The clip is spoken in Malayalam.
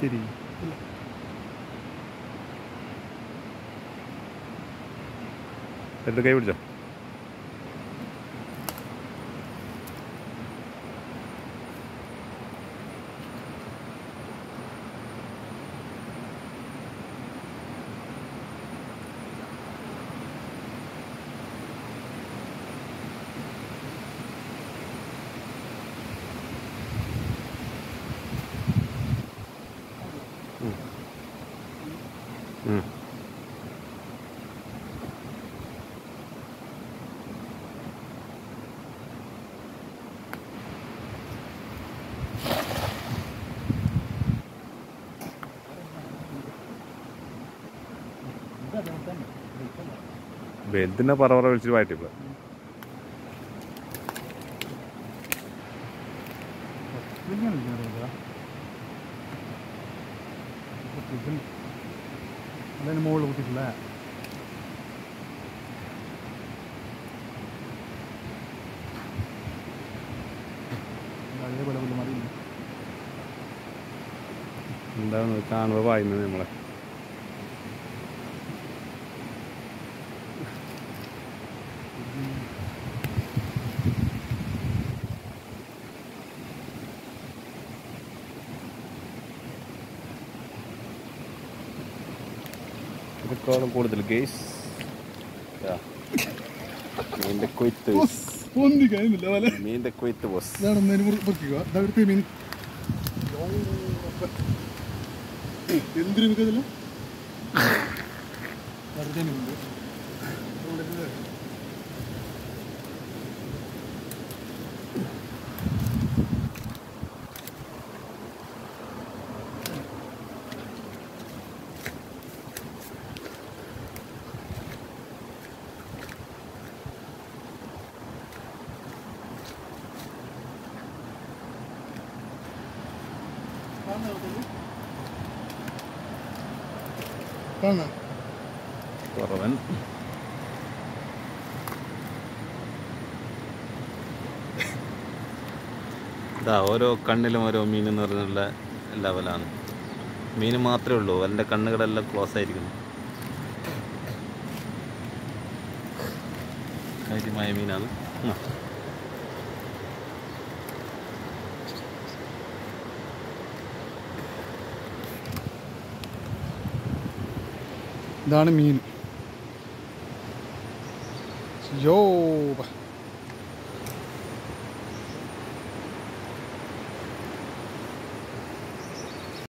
ശരി എടുത്ത് കൈ പിടിച്ചോ ഉം. വലുതിനെ പറ പറ വിളിച്ചിട്ട് വായിട്ടിപ്പോ അതിന് മുകളിൽ കുത്തിയിട്ടില്ല അതേപോലെ പോലെ മതി എന്താണ് കാണുമ്പോൾ വായുന്നത് നമ്മളെ ഇതൊക്കെ കൂടുതൽ ഗേസ് മീൻ്റെ കൊയ്ത്ത് ഒന്നും കഴിയുന്നില്ല പോലെ മീൻ്റെ കൊയ്ത്ത് ബോസ് ഇതാണ് ഒന്നതിന് പൊറിക്കുക ഇതവിടുത്തെ മീൻ എന്തിനു മിക്കതില്ല വെറുതെ മീനുണ്ട് കാണാം കുറവൻ ഇതാ ഓരോ കണ്ണിലും ഓരോ മീൻ എന്ന് പറഞ്ഞുള്ള ലെവലാണ് മീൻ മാത്രമേ ഉള്ളൂ അവൻ്റെ കണ്ണുകളെല്ലാം ക്ലോസ് ആയിരിക്കുന്നു കാര്യമായ മീനാണ് ആ. ഇതാണ് മീൻ യോ